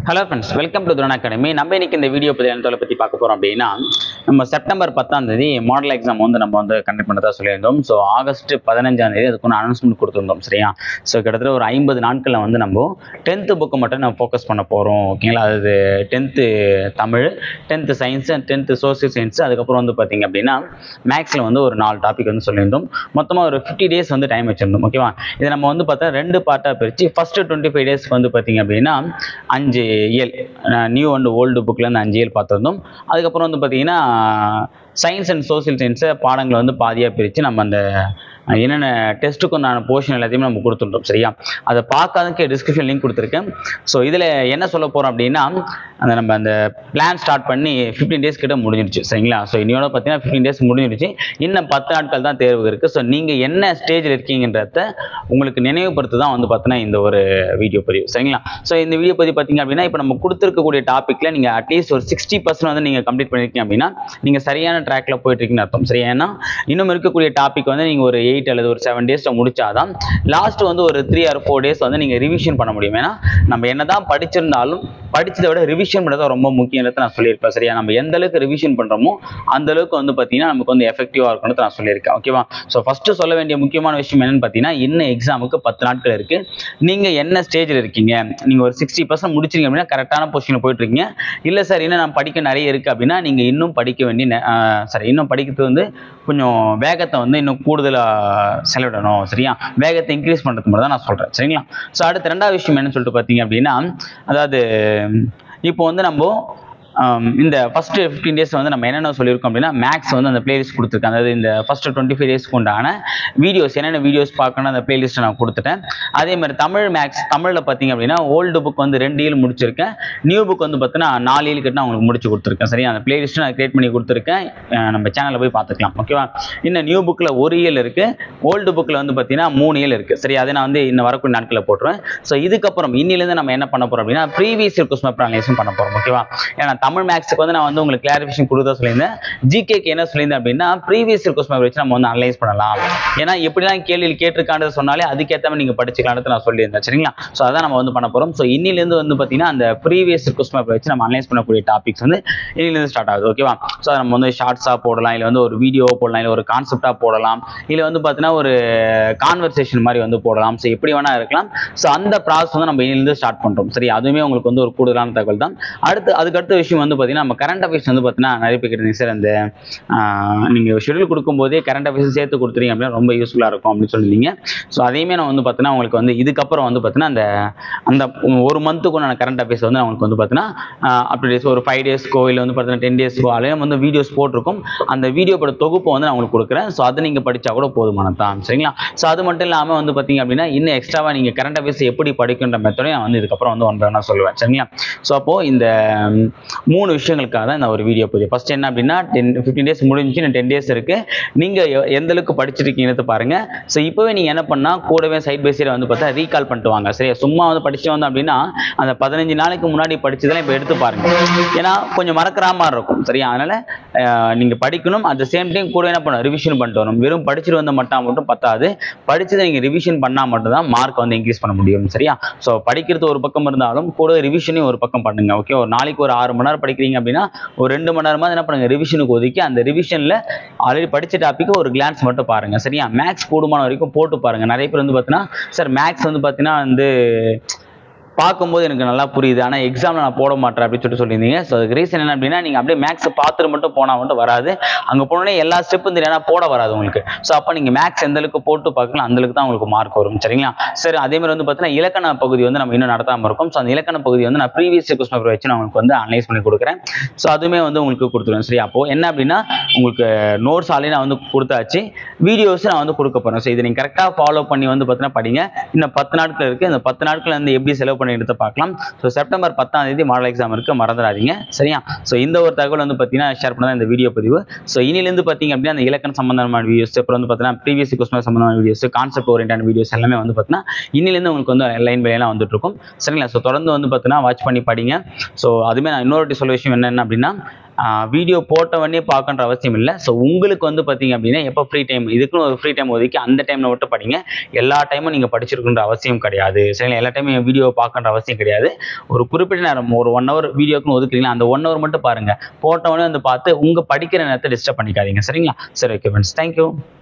hello friends welcome to Thuran academy நம்ம இன்னைக்கு இந்த வீடியோ பற்றி என்ன பற்றி பார்க்க போகிறோம் அப்படின்னா நம்ம செப்டம்பர் பத்தாம் தேதி மாடல் எக்ஸாம் வந்து நம்ம வந்து கண்டக்ட் பண்ணதா சொல்லியிருந்தோம் ஸோ ஆகஸ்ட் பதினஞ்சாம் தேதி அதுக்கு ஒன்று அனௌன்ஸ்மெண்ட் கொடுத்துருந்தோம் சரியா ஸோ கிட்டத்தட்ட ஒரு ஐம்பது நாட்களில் வந்து நம்ம டென்த்து புக்கு மட்டும் நம்ம ஃபோக்கஸ் பண்ண போகிறோம் ஓகேங்களா அது tenth Tamil tenth science tenth social science அதுக்கப்புறம் வந்து பார்த்தீங்க அப்படின்னா மேக்ஸில் வந்து ஒரு நாலு டாபிக் வந்து சொல்லியிருந்தோம் மொத்தமாக ஒரு ஃபிஃப்டி டேஸ் வந்து டைம் வச்சிருந்தோம் ஓகேவா இதை நம்ம வந்து பார்த்தா ரெண்டு பார்ட்டாக பிரித்து ஃபஸ்ட்டு டுவெண்ட்டி ஃபைவ் டேஸ்க்கு வந்து பார்த்தீங்க அப்படின்னா அஞ்சு இயல் நியூ அண்ட் ஓல்டு புக்லேருந்து அஞ்சு இயல் பார்த்துருந்தோம் அதுக்கப்புறம் வந்து பார்த்தீங்கன்னா சயின்ஸ் அண்ட் சோசியல் சயின்ஸை பாடங்களை வந்து பாதியாக பிரித்து நம்ம அந்த அஹ், என்னென்ன டெஸ்ட்டுக்கு உண்டான போர்ஷன் எல்லாத்தையுமே நம்ம கொடுத்துட்டோம் சரியா அதை பார்க்காதக்கு டிஸ்கிரிப்ஷன் லிங்க் கொடுத்துருக்கேன் ஸோ இதில் என்ன சொல்ல போகிறோம் அப்படின்னா அந்த நம்ம அந்த பிளான் ஸ்டார்ட் பண்ணி ஃபிஃப்டீன் டேஸ் கிட்ட முடிஞ்சிருச்சு சரிங்களா ஸோ இன்னையோட பார்த்தீங்கன்னா ஃபிஃப்டீன் டேஸ் முடிஞ்சிருச்சு இன்னும் பத்து நாட்கள் தான் தேர்வு இருக்குது ஸோ நீங்கள் என்ன ஸ்டேஜில் இருக்கீங்கன்றத உங்களுக்கு நினைவுபடுத்து தான் வந்து பார்த்தீங்கன்னா இந்த ஒரு வீடியோ பதிவு சரிங்களா ஸோ இந்த வீடியோ பதிவு பார்த்தீங்க அப்படின்னா இப்போ நம்ம கொடுத்துருக்கக்கூடிய டாப்பிக்கில் நீங்கள் அட்லீஸ்ட் ஒரு சிக்ஸ்டி பர்சன்ட் வந்து நீங்கள் கம்ப்ளீட் பண்ணியிருக்கீங்க அப்படின்னா நீங்கள் சரியான ட்ராக்ல போயிட்டு இருக்கீங்கன்னு அர்த்தம் சரியா ஏன்னா இன்னும் இருக்கக்கூடிய டாபிக் வந்து நீங்கள் ஒரு எயிட் அல்லது ஒரு செவன் டேஸில் முடிச்சாதான் லாஸ்ட் வந்து ஒரு த்ரீ ஆர் ஃபோர் டேஸ் வந்து நீங்கள் ரிவிஷன் பண்ண முடியும் ஏன்னா நம்ம என்னதான் படிச்சிருந்தாலும் படிச்சதை விட ரிவிஷன் பண்ணுறது ரொம்ப முக்கியன்றதை நான் சொல்லியிருப்பேன் சரியா நம்ம எந்த அளவுக்கு ரிவிஷன் பண்ணுறோமோ அந்த அளவுக்கு வந்து பார்த்தீங்கன்னா நமக்கு வந்து எஃபெக்டிவாக இருக்கணும்னு நான் சொல்லியிருக்கேன் ஓகேவா ஸோ ஃபஸ்ட்டு சொல்ல வேண்டிய முக்கியமான விஷயம் என்னன்னு பார்த்தீங்கன்னா இன்னும் எக்ஸாமுக்கு பத்து நாட்கள் இருக்குது நீங்கள் என்ன ஸ்டேஜில் இருக்கீங்க நீங்கள் ஒரு சிக்ஸ்டி பர்சன்ட் முடிச்சிங்க அப்படின்னா கரெக்டான பொசிஷனில் போயிட்டு இருக்கீங்க இல்லை சார் இன்னும் நான் படிக்க நிறைய இருக்குது அப்படின்னா நீங்கள் இன்னும் படிக்க வேண்டிய சாரி இன்னும் படிக்கிறது வந்து கொஞ்சம் வேகத்தை வந்து இன்னும் கூடுதலாக செலவிடணும் சரியா வேகத்தை இன்க்ரீஸ் பண்ணுறது மட்டும் தான் நான் சொல்கிறேன் சரிங்களா ஸோ அடுத்த ரெண்டாவது விஷயம் என்னன்னு சொல்லிட்டு பார்த்தீங்க அப்படின்னா அதாவது இப்போ வந்து நம்ம ஆம், இந்த ஃபஸ்ட்டு ஃபிஃப்டீன் டேஸ் வந்து நம்ம என்னென்ன சொல்லியிருக்கோம் அப்படின்னா மேக்ஸ் வந்து அந்த பிளேலிஸ்ட் கொடுத்துருக்கேன் அதாவது இந்த ஃபஸ்ட்டு டுவெண்ட்டி ஃபைவ் டேஸ்க்கு உண்டான வீடியோஸ் என்னென்ன வீடியோஸ் பார்க்கணும் அந்த பிளேலிஸ்ட்டை நான் கொடுத்துட்டேன் அதே மாதிரி தமிழ் மேக்ஸ் தமிழில் பார்த்தீங்க அப்படின்னா ஓல்டு புக் வந்து ரெண்டு இயல் முடிச்சிருக்கேன் நியூ புக் வந்து பார்த்தீங்கன்னா நாலு இயல் கிட்ட நான் உங்களுக்கு முடிச்சு கொடுத்துருக்கேன் சரியா அந்த பிளேலிஸ்ட்டு நான் கிரியேட் பண்ணி கொடுத்துருக்கேன் அஹ் நம்ம சேனலில் போய் பார்த்துக்கலாம் ஓகேவா இன்னும் நியூ புக்கில் ஒரு இயல் இருக்குது ஓல்டு புக்கில் வந்து பார்த்தீங்கன்னா மூணு இயல் இருக்குது சரி அதை நான் வந்து இன்னும் வரக்கூடிய நாட்களில் போட்டுருவேன் ஸோ இதுக்கப்புறம் இன்னிலேருந்து நம்ம என்ன பண்ண போகிறோம் அப்படின்னா ப்ரீவியஸ் இயர் கொஸ்டின் பேப்பர் அனலைஸும் பண்ண போகிறோம் ஓகேவா ஏன்னா தமிழ் மேக்ஸுக்கு வந்து நான் வந்து உங்களுக்கு கிளாரிஃபிகேஷன் கொடுத்தா சொல்லியிருந்தேன் ஜிகேக்கு என்ன சொல்லியிருந்தேன் அப்படின்னா ப்ரீவியஸ் இயர் கொஸ்டின் பேப்பர் வச்சு நம்ம வந்து அனலைஸ் பண்ணலாம் ஏன்னா எப்படிலாம் கேள்வியில் கேட்டிருக்கான்றது சொன்னாலே அதுக்கேற்ற மாதிரி நீங்கள் படிச்சுக்கலான்றது நான் சொல்லியிருந்தேன் சரிங்களா ஸோ அதான் நம்ம வந்து பண்ண போகிறோம் ஸோ இன்னிலேருந்து வந்து பார்த்தீங்கன்னா அந்த ப்ரீவியஸ் இயர் கொஸ்டின் பேப்பர் வச்சு நம்ம அனலைஸ் பண்ணக்கூடிய டாபிக்ஸ் வந்து இன்னிலேருந்து ஸ்டார்ட் ஆகுது ஓகேவா ஸோ நம்ம வந்து ஷார்ட்ஸாக போடலாம் இல்லை வந்து ஒரு வீடியோ போடலாம் இல்லை ஒரு கான்செப்டாக போடலாம் இல்லை வந்து பார்த்தீங்கன்னா ஒரு கான்வர்சேஷன் மாதிரி வந்து போடலாம் ஸோ எப்படி வேணா இருக்கலாம் ஸோ அந்த ப்ராசஸ் வந்து நம்ம இன்னிலேருந்து ஸ்டார்ட் பண்ணுறோம் சரி அதுவுமே உங்களுக்கு வந்து ஒரு கூடுதலான தகவல் தான் அடுத்து அதுக்கு அடுத்த விஷயம் வந்து பார்த்தீங்கன்னா நம்ம கரண்ட் அஃபேர்ஸ் வந்து பார்த்தீங்கன்னா நிறைய பேர் கேட்டிருந்தீங்க சார் அந்த நீங்கள் ஷெடியூல் கொடுக்கும்போதே கரண்ட் அஃபேர்ஸ் சேர்த்து கொடுத்துறீங்க அப்படின்னா ரொம்ப யூஸ்ஃபுல்லாக இருக்கும் அப்படின்னு சொல்லியிருந்தீங்க ஸோ அதையுமே நான் வந்து பார்த்தீங்கன்னா உங்களுக்கு வந்து இதுக்கப்புறம் வந்து பார்த்தீங்கன்னா அந்த அந்த ஒரு மந்த்துக்கு நான் கரண்ட் அஃபேர்ஸ் வந்து அவங்களுக்கு வந்து பார்த்தீங்கன்னா அப்படி டேஸ் ஒரு ஃபைவ் டேஸ்க்கோ இல்லை வந்து பார்த்தீங்கன்னா டென் டேஸ்க்கோ அலையும் வந்து வீடியோஸ் போட்டிருக்கும் அந்த வீடியோப்போட தொகுப்பை வந்து நான் உங்களுக்கு கொடுக்குறேன் ஸோ அதை நீங்கள் படித்தா கூட போதுமானது தான் சரிங்களா ஸோ அது மட்டும் இல்லாமல் வந்து பார்த்தீங்க அப்படின்னா இன்னும் எக்ஸ்ட்ராவாக நீங்கள் கரண்ட் அஃபேர்ஸ் எப்படி படிக்கின்ற மெத்தடையும் நான் வந்து இதுக்கப்புறம் வந்து ஒன்று நான் சொல்லுவேன் சரிங்களா ஸோ அப்போது இந்த ம், மூணு விஷயங்களுக்காக தான் இந்த ஒரு வீடியோ போகுது ஃபர்ஸ்ட் என்ன அப்படின்னா டென் ஃபிஃப்டீன் டேஸ் முடிஞ்சு இன்னும் டென் டேஸ் இருக்குது நீங்கள் எந்த அளவுக்கு படிச்சிருக்கீங்கன்னு பாருங்கள் ஸோ இப்போவே நீங்கள் என்ன பண்ணால் கூடவே சைட் பை சைடில் வந்து பார்த்தா ரீகால் பண்ணிட்டு வாங்க சரியா சும்மா வந்து படிச்சு வந்தோம் அப்படின்னா அந்த பதினஞ்சு நாளைக்கு முன்னாடி படிச்சதெல்லாம் இப்போ எடுத்து பாருங்க ஏன்னா கொஞ்சம் மறக்கிற மாதிரி இருக்கும் சரியா அதனால அஹ், நீங்க படிக்கணும் அட் த சேம் டைம் கூட என்ன பண்ணணும் ரிவிஷன் பண்ணிட்டு வரணும் வெறும் படிச்சுட்டு வந்த மட்டும் மட்டும் பத்தாது படிச்சதை நீங்க ரிவிஷன் பண்ணா மட்டும் தான் மார்க் வந்து இன்க்ரீஸ் பண்ண முடியும் சரியா ஸோ படிக்கிறது ஒரு பக்கம் இருந்தாலும் கூட ரிவிஷனையும் ஒரு பக்கம் பண்ணுங்க ஓகே ஒரு நாளைக்கு ஒரு ஆறு மணி நேரம் படிக்கிறீங்க அப்படின்னா ஒரு ரெண்டு மணி நேரமா என்ன பண்ணுங்க ரிவிஷனுக்கு ஒதுக்கி அந்த ரிவிஷன்ல ஆல்ரெடி படிச்ச டாப்பிக்கு ஒரு கிளான்ஸ் மட்டும் பாருங்க சரியா மேக்ஸ் கூடுமான வரைக்கும் போட்டு பாருங்க நிறைய பேர் வந்து பார்த்தீங்கன்னா சார் மேக்ஸ் வந்து பார்த்தீங்கன்னா வந்து பார்க்கும்போது எனக்கு நல்லா புரியுது ஆனால் எக்ஸாமில் நான் போட மாட்டேன் அப்படின்னு சொல்லிட்டு சொல்லியிருந்தீங்க ஸோ அதுக்கு ரீசன் என்ன அப்படின்னா நீங்கள் அப்படியே மேக்ஸை பார்த்துட்டு மட்டும் போனால் மட்டும் வராது அங்கே போனோடனே எல்லா ஸ்டெப்பும் தெரியும் ஆனால் போட வராது உங்களுக்கு ஸோ அப்போ நீங்கள் மேக்ஸ் எந்த அளவுக்கு போட்டு பார்க்கலாம் அந்த அளவுக்கு தான் உங்களுக்கு மார்க் வரும் சரிங்களா சரி அதே மாதிரி வந்து பார்த்தீங்கன்னா இலக்கண பகுதி வந்து நம்ம இன்னும் நடத்தாமல் இருக்கோம் ஸோ அந்த இலக்கண பகுதி வந்து நான் ப்ரீவியஸ் கொஸ்டின் பேப்பர் வச்சு நான் உங்களுக்கு வந்து அனலைஸ் பண்ணி கொடுக்குறேன் ஸோ அதுவுமே வந்து உங்களுக்கு கொடுத்துருவேன் சரி அப்போ என்ன அப்படின்னா உங்களுக்கு நோட்ஸ் ஆல்ரெடி நான் வந்து கொடுத்தாச்சு வீடியோஸ் நான் வந்து கொடுக்க போகிறேன் ஸோ இதை நீங்கள் கரெக்டாக ஃபாலோ பண்ணி வந்து பார்த்தீங்கன்னா படிங்க இன்னும் பத்து நாட்கள் இருக்குது இந்த பத்து நாட்கள் வந்து எப்படி செலவு பண்ணி எடுத்து பார்க்கலாம் ஸோ செப்டம்பர் பத்தாம் தேதி மாடல் எக்ஸாம் இருக்குது மறந்துடாதீங்க சரியா ஸோ இந்த ஒரு தகவல் வந்து பார்த்தீங்கன்னா ஷேர் பண்ண இந்த வீடியோ பதிவு ஸோ இனிலேருந்து பார்த்தீங்க அப்படின்னா அந்த இலக்கண சம்பந்தமான வீடியோஸ் அப்புறம் வந்து பார்த்தீங்கன்னா ப்ரீவியஸ் கொஸ்டின் சம்பந்தமான வீடியோஸ் கான்செப்ட் ஓரியன்டான வீடியோஸ் எல்லாமே வந்து பார்த்தீங்கன்னா இன்னிலேருந்து உங்களுக்கு வந்து லைன் பையெல்லாம் வந்துட்டு இருக்கும் சரிங்களா ஸோ தொடர்ந்து வந்து பார்த்தீங்கன்னா வாட்ச் பண்ணி படிங்க ஸோ அதுமே நான் இன்னொரு சொல்ல விஷயம் என்னென்ன அப்படின்னா வீடியோ போட்டவொடனே பார்க்கன்ற அவசியம் இல்லை ஸோ உங்களுக்கு வந்து பார்த்தீங்க அப்படின்னா எப்போ ஃப்ரீ டைம் இதுக்குன்னு ஒரு ஃப்ரீ டைம் ஒதுக்கி அந்த டைமில் மட்டும் படிங்க எல்லா டைமும் நீங்கள் படிச்சிருக்குன்ற அவசியம் கிடையாது சரிங்களா எல்லா டைமும் வீடியோ பார்க்கன்ற அவசியம் கிடையாது ஒரு குறிப்பிட்ட நேரம் ஒரு ஒன் ஹவர் வீடியோக்குன்னு ஒதுக்குறீங்களா அந்த ஒன் ஹவர் மட்டும் பாருங்கள் போட்டவொடனே வந்து பார்த்து உங்கள் படிக்கிற நேரத்தை டிஸ்டர்ப் பண்ணிக்காதீங்க சரிங்களா சரி ஓகே ஃப்ரெண்ட்ஸ் தேங்க்யூ